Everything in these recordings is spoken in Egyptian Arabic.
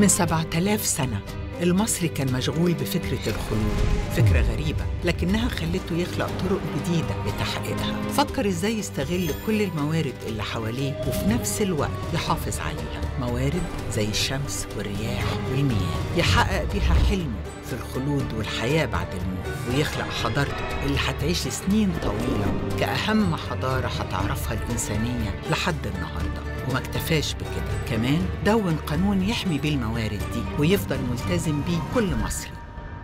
من 7000 سنة المصري كان مشغول بفكرة الخلود فكرة غريبة لكنها خلته يخلق طرق جديدة لتحقيقها فكر ازاي يستغل كل الموارد اللي حواليه وفي نفس الوقت يحافظ عليها موارد زي الشمس والرياح والمياه يحقق بيها حلمه في الخلود والحياة بعد الموت ويخلق حضارته اللي هتعيش لسنين طويلة كأهم حضارة هتعرفها الإنسانية لحد النهارده وما اكتفاش بكده كمان دون قانون يحمي بيه الموارد دي ويفضل ملتزم بيه كل مصري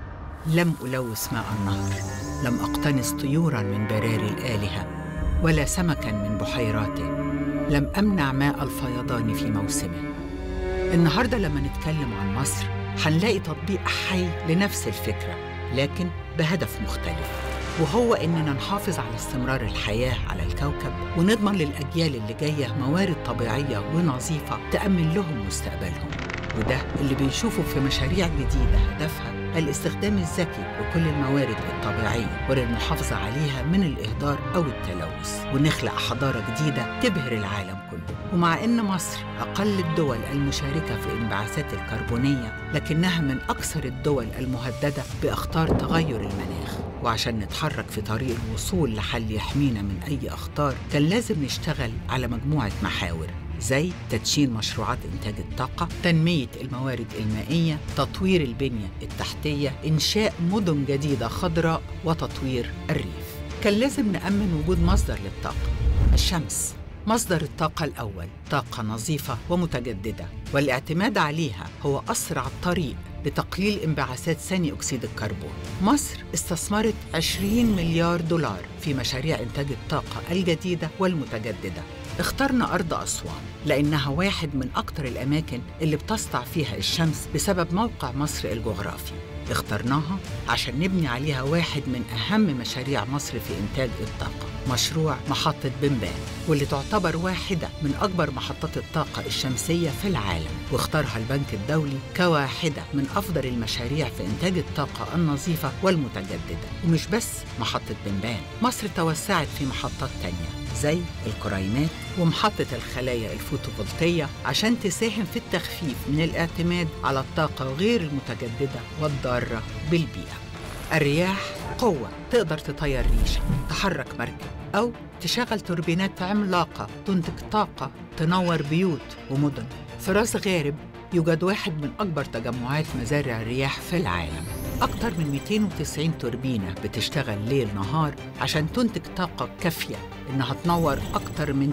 لم ألوث ماء النهر لم أقتنص طيورا من براري الآلهة ولا سمكا من بحيراته لم أمنع ماء الفيضان في موسمه النهاردة لما نتكلم عن مصر هنلاقي تطبيق حي لنفس الفكرة لكن بهدف مختلف وهو إننا نحافظ على استمرار الحياة على الكوكب ونضمن للأجيال اللي جاية موارد طبيعية ونظيفة تأمن لهم مستقبلهم وده اللي بنشوفه في مشاريع جديدة هدفها الاستخدام الذكي لكل الموارد الطبيعية وللمحافظة عليها من الإهدار أو التلوث ونخلق حضارة جديدة تبهر العالم كله ومع إن مصر أقل الدول المشاركة في الانبعاثات الكربونية لكنها من أكثر الدول المهددة بأخطار تغير المناخ وعشان نتحرك في طريق الوصول لحل يحمينا من أي أخطار كان لازم نشتغل على مجموعة محاور زي تدشين مشروعات إنتاج الطاقة، تنمية الموارد المائية، تطوير البنية التحتية، إنشاء مدن جديدة خضراء وتطوير الريف. كان لازم نأمن وجود مصدر للطاقة، الشمس. مصدر الطاقة الأول طاقة نظيفة ومتجددة والاعتماد عليها هو أسرع طريق لتقليل انبعاثات ثاني أكسيد الكربون مصر استثمرت 20 مليار دولار في مشاريع إنتاج الطاقة الجديدة والمتجددة اخترنا أرض أسوان لأنها واحد من أكثر الأماكن اللي بتسطع فيها الشمس بسبب موقع مصر الجغرافي اخترناها عشان نبني عليها واحد من أهم مشاريع مصر في إنتاج الطاقة مشروع محطة بنبان واللي تعتبر واحدة من أكبر محطات الطاقة الشمسية في العالم واختارها البنك الدولي كواحدة من أفضل المشاريع في إنتاج الطاقة النظيفة والمتجددة ومش بس محطة بنبان مصر توسعت في محطات تانية زي الكريمات ومحطة الخلايا الفوتوفولتية عشان تساهم في التخفيف من الاعتماد على الطاقة غير المتجددة والضارة بالبيئة الرياح قوة تقدر تطير ريشة تحرك مركب أو تشغل توربينات عملاقة تنتج طاقة تنور بيوت ومدن في راس غارب يوجد واحد من أكبر تجمعات مزارع الرياح في العالم أكثر من 290 توربينة بتشتغل ليل نهار عشان تنتج طاقة كافية إنها تنور أكثر من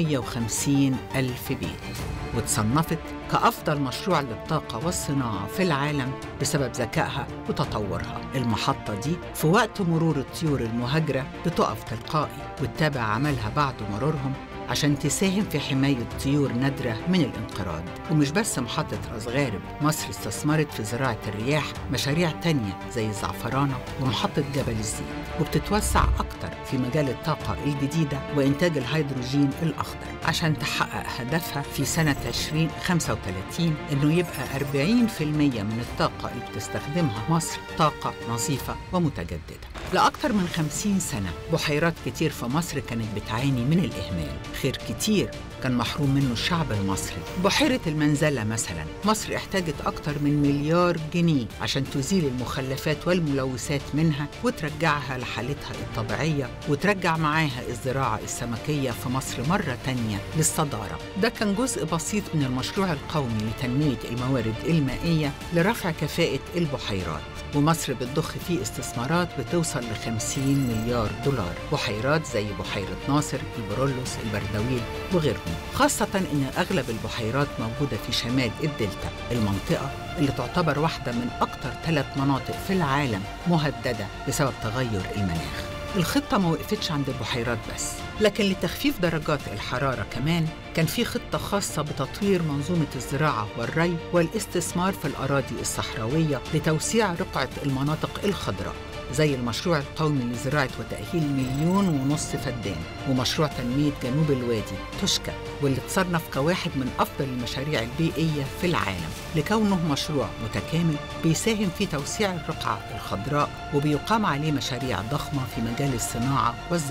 350 ألف بيت وتصنفت كأفضل مشروع للطاقة والصناعة في العالم بسبب ذكائها وتطورها المحطة دي في وقت مرور الطيور المهاجرة بتقف تلقائي وتتابع عملها بعد مرورهم عشان تساهم في حماية طيور نادرة من الانقراض ومش بس محطة راس غارب مصر استثمرت في زراعة الرياح مشاريع تانية زي الزعفرانة ومحطة جبل الزيت وبتتوسع أكتر في مجال الطاقة الجديدة وإنتاج الهيدروجين الأخضر عشان تحقق هدفها في سنة 2035 إنه يبقى 40% من الطاقة اللي بتستخدمها مصر طاقة نظيفة ومتجددة لأكثر من 50 سنة بحيرات كتير في مصر كانت بتعاني من الإهمال خير كتير كان محروم منه الشعب المصري بحيرة المنزلة مثلا مصر احتاجت أكتر من مليار جنيه عشان تزيل المخلفات والملوثات منها وترجعها لحالتها الطبيعية وترجع معاها الزراعة السمكية في مصر مرة تانية للصدارة ده كان جزء بسيط من المشروع القومي لتنمية الموارد المائية لرفع كفاءة البحيرات ومصر بتضخ فيه استثمارات بتوصل ل 50 مليار دولار بحيرات زي بحيرة ناصر البرولوس البردويل وغيرهم خاصة إن أغلب البحيرات موجودة في شمال الدلتا المنطقة اللي تعتبر واحدة من أكثر ثلاث مناطق في العالم مهددة بسبب تغير المناخ الخطة ما وقفتش عند البحيرات بس لكن لتخفيف درجات الحرارة كمان كان في خطة خاصة بتطوير منظومة الزراعة والري والاستثمار في الأراضي الصحراوية لتوسيع رقعة المناطق الخضراء زي المشروع القومي لزراعة وتأهيل مليون ونص فدان ومشروع تنمية جنوب الوادي تشكى واللي اتصنف كواحد من أفضل المشاريع البيئية في العالم لكونه مشروع متكامل بيساهم في توسيع الرقعة الخضراء وبيقام عليه مشاريع ضخمة في مجال الصناعة والزراعة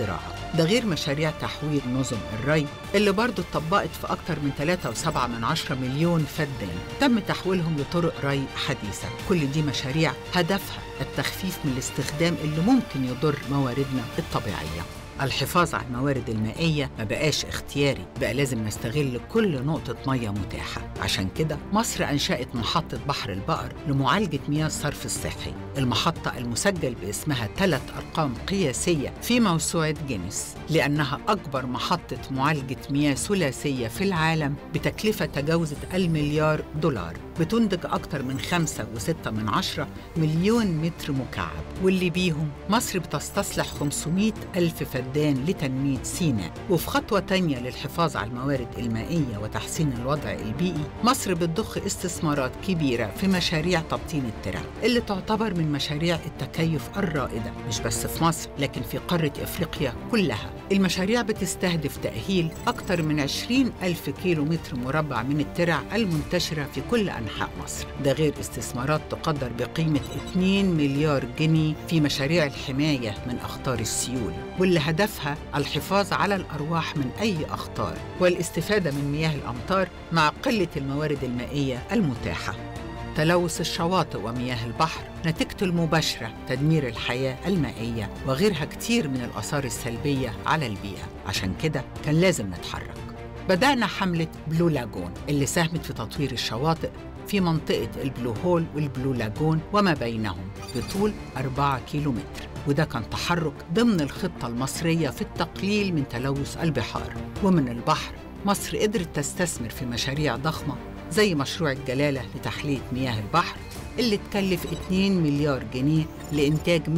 ده غير مشاريع تحويل نظم الري اللي برضه اتطبقت في أكتر من 3.7 من عشرة مليون فدان تم تحويلهم لطرق ري حديثة كل دي مشاريع هدفها التخفيف من الاستخدام اللي ممكن يضر مواردنا الطبيعية الحفاظ على الموارد المائية ما بقاش اختياري بقى لازم نستغل كل نقطة مية متاحة عشان كده مصر أنشأت محطة بحر البقر لمعالجة مياه الصرف الصحي المحطة المسجل باسمها ثلاث أرقام قياسية في موسوعة جينيس لأنها أكبر محطة معالجة مياه ثلاثية في العالم بتكلفة تجاوزت المليار دولار بتنتج أكتر من خمسة وستة من عشرة مليون متر مكعب واللي بيهم مصر بتستصلح 500 ألف فدان لتنمية سيناء وفي خطوة تانية للحفاظ على الموارد المائية وتحسين الوضع البيئي مصر بتضخ استثمارات كبيرة في مشاريع تبطين الترع اللي تعتبر من مشاريع التكيف الرائدة مش بس في مصر لكن في قارة إفريقيا كلها المشاريع بتستهدف تأهيل أكثر من 20 ألف كيلو متر مربع من الترع المنتشرة في كل أنحاء مصر ده غير استثمارات تقدر بقيمة 2 مليار جنيه في مشاريع الحماية من أخطار السيول واللي هدفها الحفاظ على الأرواح من أي أخطار والاستفادة من مياه الأمطار مع قلة الموارد المائية المتاحة تلوث الشواطئ ومياه البحر نتيجته المباشرة تدمير الحياة المائية وغيرها كتير من الآثار السلبية على البيئة عشان كده كان لازم نتحرك بدأنا حملة بلو لاجون اللي ساهمت في تطوير الشواطئ في منطقة البلو هول والبلو لاجون وما بينهم بطول 4 كيلومتر وده كان تحرك ضمن الخطة المصرية في التقليل من تلوث البحار ومن البحر مصر قدرت تستثمر في مشاريع ضخمة زي مشروع الجلالة لتحلية مياه البحر اللي تكلف 2 مليار جنيه لإنتاج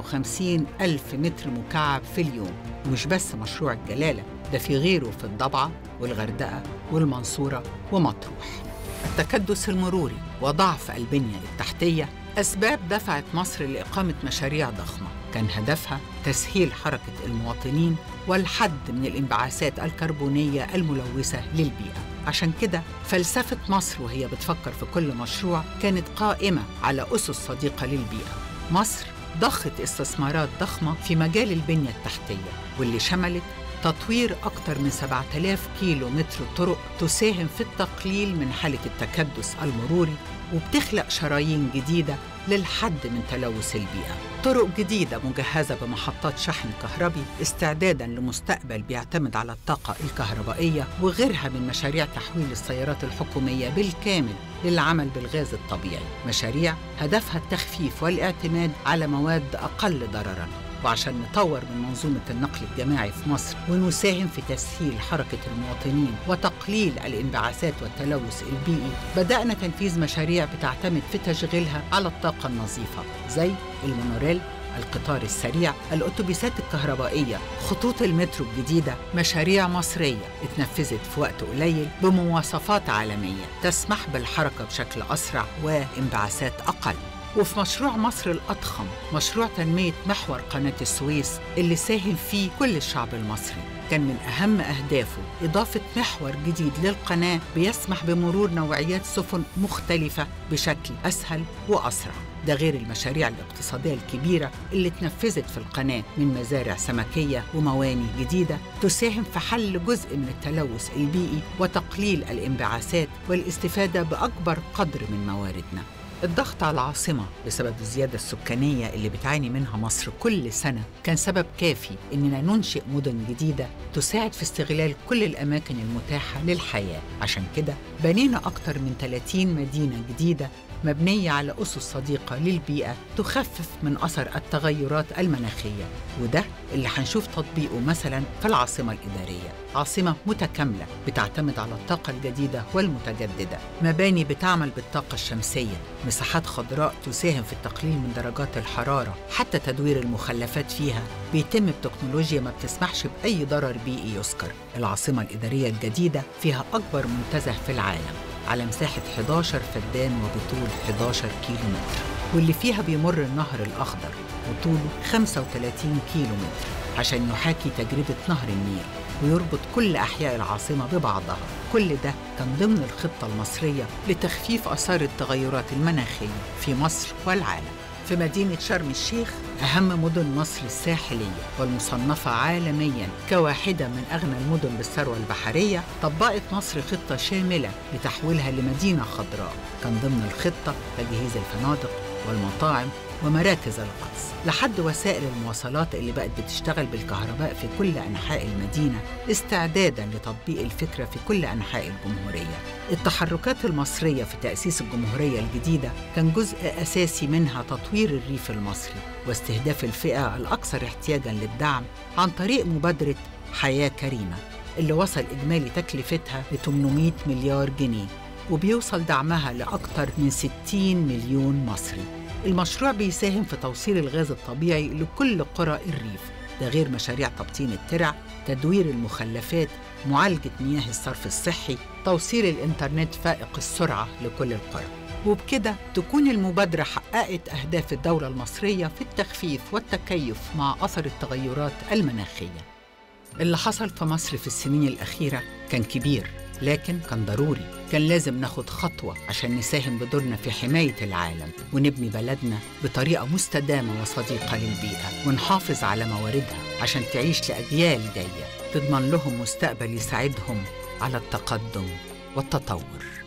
150 ألف متر مكعب في اليوم ومش بس مشروع الجلالة ده في غيره في الضبعة والغردقة والمنصورة ومطروح التكدس المروري وضعف البنية التحتية أسباب دفعت مصر لإقامة مشاريع ضخمة كان هدفها تسهيل حركة المواطنين والحد من الانبعاثات الكربونية الملوثة للبيئة عشان كده فلسفة مصر وهي بتفكر في كل مشروع كانت قائمة على أسس صديقة للبيئة مصر ضخت استثمارات ضخمة في مجال البنية التحتية واللي شملت تطوير أكثر من 7000 كيلو متر طرق تساهم في التقليل من حالة التكدس المروري وبتخلق شرايين جديدة للحد من تلوث البيئة طرق جديدة مجهزة بمحطات شحن كهربي استعدادا لمستقبل بيعتمد على الطاقة الكهربائية وغيرها من مشاريع تحويل السيارات الحكومية بالكامل للعمل بالغاز الطبيعي مشاريع هدفها التخفيف والاعتماد على مواد أقل ضرراً وعشان نطور من منظومة النقل الجماعي في مصر ونساهم في تسهيل حركة المواطنين وتقليل الانبعاثات والتلوث البيئي بدأنا تنفيذ مشاريع بتعتمد في تشغيلها على الطاقة النظيفة زي المونوريل القطار السريع الأتوبيسات الكهربائية خطوط المترو الجديدة مشاريع مصرية اتنفذت في وقت قليل بمواصفات عالمية تسمح بالحركة بشكل أسرع وانبعاثات أقل وفي مشروع مصر الأضخم مشروع تنمية محور قناة السويس اللي ساهم فيه كل الشعب المصري كان من أهم أهدافه إضافة محور جديد للقناة بيسمح بمرور نوعيات سفن مختلفة بشكل أسهل وأسرع ده غير المشاريع الاقتصادية الكبيرة اللي اتنفذت في القناة من مزارع سمكية ومواني جديدة تساهم في حل جزء من التلوث البيئي وتقليل الانبعاثات والاستفادة بأكبر قدر من مواردنا الضغط على العاصمة بسبب الزيادة السكانية اللي بتعاني منها مصر كل سنة كان سبب كافي إننا ننشئ مدن جديدة تساعد في استغلال كل الأماكن المتاحة للحياة عشان كده بنينا أكتر من 30 مدينة جديدة مبنية على أسس صديقة للبيئة تخفف من أثر التغيرات المناخية وده اللي هنشوف تطبيقه مثلا في العاصمة الإدارية عاصمة متكاملة بتعتمد على الطاقة الجديدة والمتجددة مباني بتعمل بالطاقة الشمسية مساحات خضراء تساهم في التقليل من درجات الحرارة حتى تدوير المخلفات فيها بيتم بتكنولوجيا ما بتسمحش بأي ضرر بيئي يذكر العاصمة الإدارية الجديدة فيها أكبر منتزه في العالم على مساحة 11 فدان وبطول 11 كيلو متر واللي فيها بيمر النهر الأخضر وطوله 35 كيلو متر عشان يحاكي تجربة نهر النيل ويربط كل أحياء العاصمة ببعضها كل ده كان ضمن الخطة المصرية لتخفيف آثار التغيرات المناخية في مصر والعالم في مدينة شرم الشيخ أهم مدن مصر الساحلية والمصنفة عالميا كواحدة من أغنى المدن بالثروة البحرية طبقت مصر خطة شاملة لتحويلها لمدينة خضراء كان ضمن الخطة تجهيز الفنادق والمطاعم ومراكز الغطس لحد وسائل المواصلات اللي بقت بتشتغل بالكهرباء في كل أنحاء المدينة استعدادا لتطبيق الفكرة في كل أنحاء الجمهورية التحركات المصرية في تأسيس الجمهورية الجديدة كان جزء أساسي منها تطوير الريف المصري واستهداف الفئة الأكثر احتياجا للدعم عن طريق مبادرة حياة كريمة اللي وصل إجمالي تكلفتها ل 800 مليار جنيه وبيوصل دعمها لأكثر من 60 مليون مصري المشروع بيساهم في توصيل الغاز الطبيعي لكل قرى الريف ده غير مشاريع تبطين الترع تدوير المخلفات معالجة مياه الصرف الصحي توصيل الإنترنت فائق السرعة لكل القرى وبكده تكون المبادرة حققت أهداف الدولة المصرية في التخفيف والتكيف مع أثر التغيرات المناخية اللي حصل في مصر في السنين الأخيرة كان كبير لكن كان ضروري كان لازم ناخد خطوة عشان نساهم بدورنا في حماية العالم ونبني بلدنا بطريقة مستدامة وصديقة للبيئة ونحافظ على مواردها عشان تعيش لأجيال جاية تضمن لهم مستقبل يساعدهم على التقدم والتطور